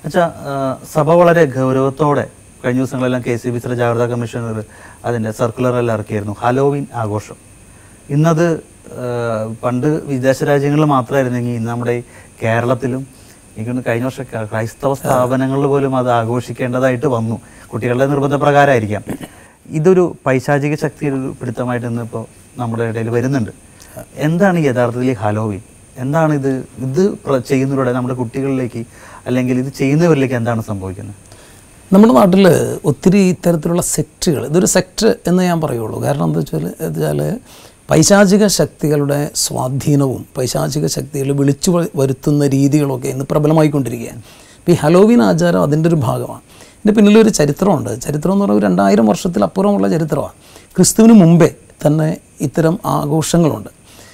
അച്ഛാ ആ, സഭ വളരെ ഗൗരവത്തോടെ കഴിഞ്ഞ ദിവസങ്ങളെല്ലാം കെ സി ബി സിയുടെ ജാഗ്രതാ കമ്മീഷണർ അതിൻ്റെ സർക്കുലർ എല്ലാം ഇറക്കിയായിരുന്നു ഹലോവിൻ ആഘോഷം ഇന്നത് ആ, പണ്ട് വിദേശ രാജ്യങ്ങളിൽ മാത്രമായിരുന്നെങ്കിൽ ഇന്ന് നമ്മുടെ ഈ കേരളത്തിലും എനിക്കൊന്ന് കഴിഞ്ഞ വർഷം ക- ക്രൈസ്തവ സ്ഥാപനങ്ങളിൽ പോലും അത് ആഘോഷിക്കേണ്ടതായിട്ട് വന്നു കുട്ടികളുടെ നിർബന്ധപ്രകാരമായിരിക്കാം ഇതൊരു പൈശാചിക ശക്തിയുടെ ഒരു പിടുത്തമായിട്ട് ഇന്നിപ്പോൾ നമ്മുടെ ഇടയിൽ വരുന്നുണ്ട് എന്താണ് ഈ യഥാർത്ഥത്തിൽ ഈ ഹലോവിൻ എന്താണ് ഇത് ഇത് പ്ര- ചെയ്യുന്നതിലൂടെ നമ്മുടെ കുട്ടികളിലേക്ക് അല്ലെങ്കിൽ ഇത് ചെയ്യുന്നവരിലേക്ക് എന്താണ് സംഭവിക്കുന്നത് നമ്മുടെ നാട്ടിൽ ഒത്തിരി ഇത്തരത്തിലുള്ള സെക്റ്റുകൾ ഇതൊരു സെക്റ്റ് എന്ന് ഞാൻ പറയുള്ളൂ കാരണം എന്താ വെച്ചാൽ വെച്ചാൽ പൈശാചിക ശക്തികളുടെ സ്വാധീനവും പൈശാചിക ശക്തികൾ വിളിച്ചു വ- വരുത്തുന്ന രീതികളൊക്കെ ഇന്ന് പ്രബലമായിക്കൊണ്ടിരിക്കുകയാണ് ഇപ്പോൾ ഈ ഹലോവീൻ ആചാരം അതിൻ്റെ ഒരു ഭാഗമാണ് ഇതിൻ്റെ പിന്നിലൊരു ചരിത്രമുണ്ട് ചരിത്രം എന്ന് പറഞ്ഞാൽ ഒരു രണ്ടായിരം വർഷത്തിലപ്പുറമുള്ള ചരിത്രമാണ് ക്രിസ്തുവിന് മുമ്പേ തന്നെ ഇത്തരം ആഘോഷങ്ങളുണ്ട്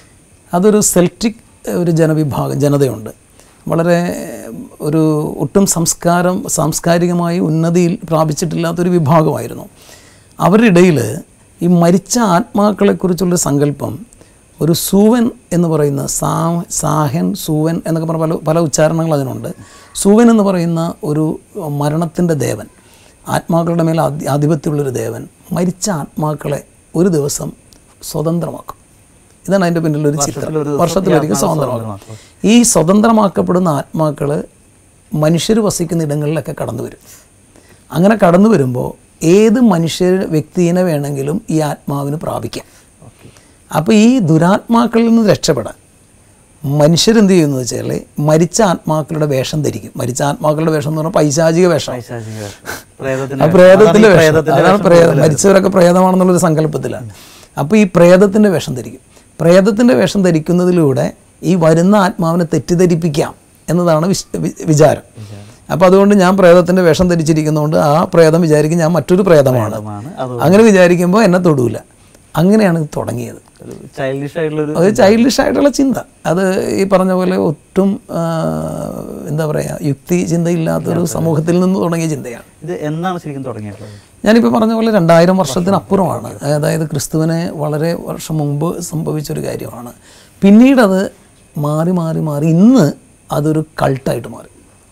അതൊരു സെൽറ്റിക് ഒരു ജനവിഭാഗം ജനതയുണ്ട് വളരെ ഒരു ഒട്ടും സംസ്കാരം സാംസ്കാരികമായി ഉന്നതിയിൽ പ്രാപിച്ചിട്ടില്ലാത്തൊരു വിഭാഗമായിരുന്നു അവരുടെ ഇടയിൽ ഈ മരിച്ച ആത്മാക്കളെക്കുറിച്ചുള്ളൊരു സങ്കല്പം ഒരു സൂവൻ എന്ന് പറയുന്ന സാ സാഹൻ സൂവൻ എന്നൊക്കെ പറഞ്ഞ പല പല ഉച്ചാരണങ്ങൾ അതിനുണ്ട് സൂവൻ എന്ന് പറയുന്ന ഒരു മരണത്തിൻ്റെ ദേവൻ ആത്മാക്കളുടെ മേൽ ആധി- ആധിപത്യമുള്ളൊരു ദേവൻ മരിച്ച ആത്മാക്കളെ ഒരു ദിവസം സ്വതന്ത്രമാക്കും ഇതാണ് അതിൻ്റെ പിന്നിലൊരു ചിത്രം വർഷത്തിലൊരു ദിവസം വർഷത്തിലൊരിക്കൽ ഈ സ്വതന്ത്രമാക്കും ആത്മാക്കളെ ഈ സ്വതന്ത്രമാക്കപ്പെടുന്ന ആത്മാക്കൾ മനുഷ്യർ വസിക്കുന്ന ഇടങ്ങളിലൊക്കെ കടന്നു വരും അങ്ങനെ കടന്നു വരുമ്പോൾ ഏത് മനുഷ്യ വ്യക്തിയെ വേണമെങ്കിലും ഈ ആത്മാവിന് പ്രാപിക്കാം അപ്പോൾ ഈ ദുരാത്മാക്കളിൽ നിന്ന് രക്ഷപ്പെടാൻ മനുഷ്യരെന്ത് ചെയ്യുന്നു വെച്ചാൽ മരിച്ച ആത്മാക്കളുടെ വേഷം ധരിക്കും മരിച്ച ആത്മാക്കളുടെ വേഷം എന്ന് പറഞ്ഞാൽ പൈശാചിക വേഷം പൈശാചിക വേഷം. ആ പ്രേതത്തിന്റെ പ്രേതത്തിന്റെ അതാണ് ഈ വേഷം പ്രേതത്തിന്റെ അതാണ് വേഷം പ്രേതം കൂടുതൽ. മരിച്ചവരൊക്കെ പ്രേതമാണെന്നുള്ളൊരു സങ്കല്പത്തിലാണ് അപ്പോൾ ഈ പ്രേതത്തിന്റെ വേഷം ധരിക്കും പ്രേതത്തിന്റെ വേഷം ധരിക്കുന്നതിലൂടെ ഈ വരുന്ന ആത്മാവിനെ തെറ്റിദ്ധരിപ്പിക്കാം എന്നതാണ് വിശ്- വി- വിചാരം അപ്പോൾ അതുകൊണ്ട് ഞാൻ പ്രേതത്തിന്റെ വേഷം ധരിച്ചിരിക്കുന്നതുകൊണ്ട് ആ പ്രേതം വിചാരിക്കും ഞാൻ മറ്റൊരു പ്രേതമാണ് പ്രേതമാണ്. അത് അങ്ങനെ വിചാരിക്കുമ്പോൾ എന്നെ തൊടൂല അങ്ങനെയാണ് ഇത് തുടങ്ങിയത് ഒരു ചൈൽഡിഷ് ആയിട്ടുള്ള ഒരു അത് ചൈൽഡിഷ് ആയിട്ടുള്ള ചിന്ത അത് ഈ പറഞ്ഞ പോലെ ഒട്ടും ആ, എന്താ പറയുക യുക്തി ചിന്തയില്ലാത്തൊരു സമൂഹത്തിൽ നിന്ന് തുടങ്ങിയ ചിന്തയാണ് ഇത് എന്നാണ് ശരിക്കും തുടങ്ങിയിട്ടുള്ളത് ഞാനിപ്പോൾ പറഞ്ഞ പോലെ രണ്ടായിരം വർഷത്തിനപ്പുറമാണ് അതായത് ക്രിസ്തുവിനെ വളരെ വർഷം മുമ്പ് സംഭവിച്ചൊരു കാര്യമാണ് പിന്നീടത് മാറി മാറി മാറി ഇന്ന് അതൊരു കൾട്ടായിട്ട് മാറി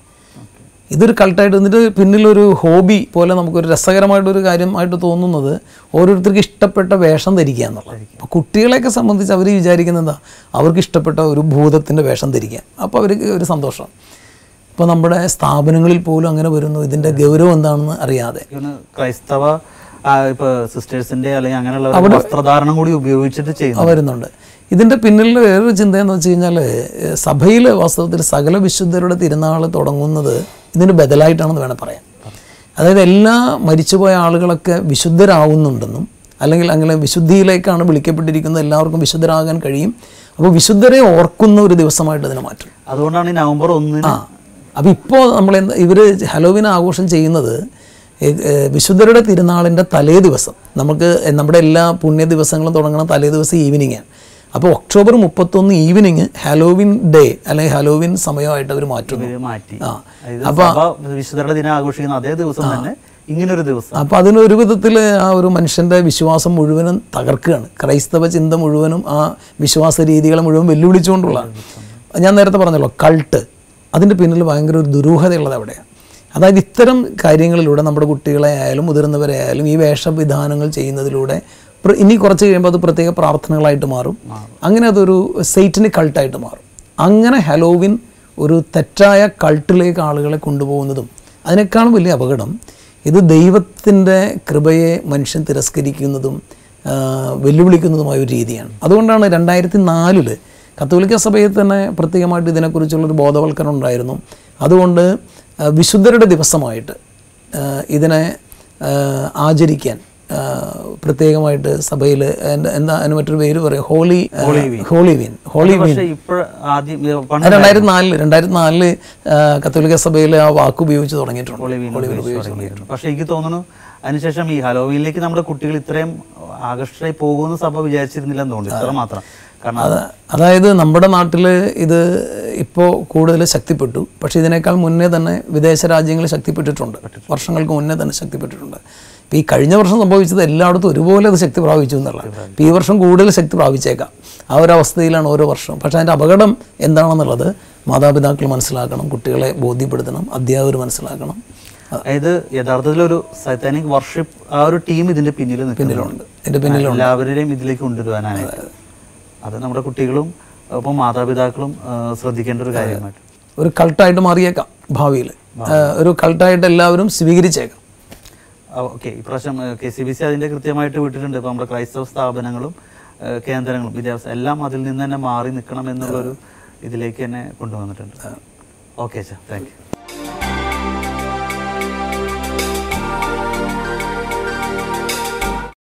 ഇതൊരു കൾട്ടായിട്ട് എന്നിട്ട് പിന്നിലൊരു ഹോബി പോലെ നമുക്കൊരു രസകരമായിട്ടൊരു കാര്യമായിട്ട് തോന്നുന്നത് ഓരോരുത്തർക്ക് ഇഷ്ടപ്പെട്ട വേഷം ധരിക്കുക എന്നുള്ളത് അപ്പോൾ കുട്ടികളെയൊക്കെ സംബന്ധിച്ച് അവർ വിചാരിക്കുന്നത് എന്താ അവർക്ക് ഇഷ്ടപ്പെട്ട ഒരു ഭൂതത്തിൻ്റെ വേഷം ധരിക്കുക അപ്പോൾ അവർക്ക് ഒരു സന്തോഷം ഇപ്പോൾ നമ്മുടെ സ്ഥാപനങ്ങളിൽ പോലും അങ്ങനെ വരുന്നു ഇതിൻ്റെ ഗൗരവം എന്താണെന്ന് അറിയാതെ ഇവന് ക്രൈസ്തവ ആ, ഇപ്പൊ സിസ്റ്റേഴ്സിന്റെ അല്ലെങ്കിൽ അങ്ങനെയുള്ള വസ്ത്രധാരണം കൂടി ഉപയോഗിച്ചിട്ട് ചെയ്യുന്നു വരുന്നുണ്ട് ഇതിൻ്റെ പിന്നിൽ വേറൊരു ചിന്തയെന്ന് വെച്ച് കഴിഞ്ഞാൽ സഭയിൽ വാസ്തവത്തിൽ സകല വിശുദ്ധരുടെ തിരുനാൾ തുടങ്ങുന്നത് ഇതിന് ബദലായിട്ടാണെന്ന് വേണം പറയാം അതായത് എല്ലാ മരിച്ചുപോയ ആളുകളൊക്കെ വിശുദ്ധരാവുന്നുണ്ടെന്നും അല്ലെങ്കിൽ അങ്ങനെ വിശുദ്ധിയിലേക്കാണ് വിളിക്കപ്പെട്ടിരിക്കുന്നത് എല്ലാവർക്കും വിശുദ്ധരാകാൻ കഴിയും അപ്പോൾ വിശുദ്ധരെ ഓർക്കുന്ന ഒരു ദിവസമായിട്ട് ഇതിനെ മാറ്റും അതുകൊണ്ടാണ് ഈ നവംബർ ഒന്നിന് ആ അപ്പോൾ ഇപ്പോൾ നമ്മൾ എന്താ ഇവർ ഹലോവിൻ ആഘോഷം ചെയ്യുന്നത് ഏ, ഏ, വിശുദ്ധരുടെ തിരുനാളിൻ്റെ തലേ ദിവസം നമുക്ക് നമ്മുടെ എല്ലാ പുണ്യ ദിവസങ്ങളും തുടങ്ങുന്ന തലേ ദിവസം ഈവനിങ്ങാണ് അപ്പോൾ ഒക്ടോബർ മുപ്പത്തൊന്ന് ഈവനിങ് ഹലോവിൻ ഡേ അല്ലെങ്കിൽ ഹലോവിൻ സമയമായിട്ട് അവർ മാറ്റുന്നു ഇവര് മാറ്റി ആ. അതായത് സഭ വിശുദ്ധരുടെ ദിനം ആഘോഷിക്കുന്ന അതേ ദിവസം തന്നെ ഇങ്ങനൊരു ദിവസം അപ്പോൾ അതിനൊരു വിധത്തിൽ ആ ഒരു മനുഷ്യൻ്റെ വിശ്വാസം മുഴുവനും തകർക്കുകയാണ് ക്രൈസ്തവ ചിന്ത മുഴുവനും ആ വിശ്വാസ രീതികളെ മുഴുവൻ വെല്ലുവിളിച്ചുകൊണ്ടുള്ളതാണ് ഞാൻ നേരത്തെ പറഞ്ഞല്ലോ കൾട്ട് അതിൻ്റെ പിന്നിൽ ഭയങ്കര ഒരു ദുരൂഹതയുള്ളത് അവിടെയാണ് അതായത് ഇത്തരം കാര്യങ്ങളിലൂടെ നമ്മുടെ കുട്ടികളെ ആയാലും മുതിർന്നവരെ ആയാലും ഈ വേഷവിധാനങ്ങൾ ചെയ്യുന്നതിലൂടെ പ്ര- ഇനി കുറച്ച് കഴിയുമ്പോൾ അത് പ്രത്യേക പ്രാർത്ഥനകളായിട്ട് മാറും അങ്ങനെ അതൊരു സെയ്റ്റിന് കൾട്ടായിട്ട് മാറും അങ്ങനെ ഹലോവിൻ ഒരു തെറ്റായ കൾട്ടിലേക്ക് ആളുകളെ കൊണ്ടുപോകുന്നതും അതിനേക്കാളും വലിയ അപകടം ഇത് ദൈവത്തിൻ്റെ കൃപയെ മനുഷ്യൻ തിരസ്കരിക്കുന്നതും ആ, വെല്ലുവിളിക്കുന്നതുമായ ഒരു രീതിയാണ് അതുകൊണ്ടാണ് രണ്ടായിരത്തി നാലില് കത്തോലിക്ക സഭയിൽ തന്നെ പ്രത്യേകമായിട്ട് ഇതിനെക്കുറിച്ചുള്ളൊരു ബോധവൽക്കരണം ഉണ്ടായിരുന്നു അതുകൊണ്ട് ആ, വിശുദ്ധരുടെ ദിവസമായിട്ട് ആ, ഇതിനെ ആ, ആചരിക്കാൻ ആ, പ്രത്യേകമായിട്ട് സഭയിൽ എന്താ അതിന് മറ്റൊരു പേര് പറയും holy holy ween holy ween പക്ഷെ ഇപ്പോൾ ആദ്യം ഇത് പണ്ട് രണ്ടായിരത്തി നാലില് രണ്ടായിരത്തി നാലില് കത്തോലിക്ക സഭയിൽ ആ വാക്ക് ഉപയോഗിച്ച് തുടങ്ങിയിട്ടുണ്ട് ഹോളി വീൻ ഉപയോഗിച്ച് തുടങ്ങിയിട്ടുണ്ട്. പക്ഷെ എനിക്ക് തോന്നുന്നു അതിനുശേഷം ഈ ഹലോവീനിലേക്ക് നമ്മുടെ കുട്ടികൾ ഇത്രയും ആകർഷകരായി പോകുമെന്ന് സഭ വിചാരിച്ചിരുന്നില്ലെന്ന് തോന്നുന്നു ഇത്ര മാത്രം കാരണം അത് അതായത് നമ്മുടെ നാട്ടിൽ ഇത് ഇപ്പോൾ കൂടുതൽ ശക്തിപ്പെട്ടു പക്ഷേ ഇതിനേക്കാൾ മുന്നേ തന്നെ വിദേശ രാജ്യങ്ങളിൽ ശക്തിപ്പെട്ടിട്ടുണ്ട് വർഷങ്ങൾക്ക് മുന്നേ തന്നെ ശക്തിപ്പെട്ടിട്ടുണ്ട് ഇപ്പോൾ ഈ കഴിഞ്ഞ വർഷം സംഭവിച്ചത് എല്ലായിടത്തും ഒരുപോലെ അത് ശക്തി പ്രാപിച്ചു എന്നുള്ളത് ഇപ്പോൾ ഈ വർഷം കൂടുതൽ ശക്തി പ്രാപിച്ചേക്കാം ആ ഒരു അവസ്ഥയിലാണ് ഓരോ വർഷവും പക്ഷേ അതിൻ്റെ അപകടം എന്താണെന്നുള്ളത് മാതാപിതാക്കൾ മനസ്സിലാക്കണം കുട്ടികളെ ബോധ്യപ്പെടുത്തണം അധ്യാപകർ മനസ്സിലാക്കണം അതായത് യഥാർത്ഥത്തിൽ ഒരു സൈത്താനിക് വർഷിപ്പ് ആ ഒരു ടീം ഇതിന്റെ പിന്നിൽ നിൽക്കുന്നുണ്ട് ഇതിൻ്റെ പിന്നിൽ എല്ലാവരെയും ഇതിലേക്ക് കൊണ്ടുവരാനായിട്ട് അത് നമ്മുടെ കുട്ടികളും ഒപ്പം മാതാപിതാക്കളും ആ, ശ്രദ്ധിക്കേണ്ട ഒരു കാര്യമായിട്ട് ഒരു കൾട്ടായിട്ട് മാറിയേക്കാം ഭാവിയിൽ ഒരു കൾട്ടായിട്ട് എല്ലാവരും സ്വീകരിച്ചേക്കാം ഓക്കെ ഇപ്രാവശ്യം കെ സി ബി സി അതിന്റെ കൃത്യമായിട്ട് വിട്ടിട്ടുണ്ട് ഇപ്പൊ നമ്മുടെ ക്രൈസ്തവ സ്ഥാപനങ്ങളും ആ, കേന്ദ്രങ്ങളും വിദ്യാഭ്യാസം എല്ലാം അതിൽ നിന്ന് തന്നെ മാറി നിൽക്കണം എന്നുള്ളൊരു ഇതിലേക്ക് തന്നെ കൊണ്ടുവന്നിട്ടുണ്ട് ഓക്കെ സാർ താങ്ക് യു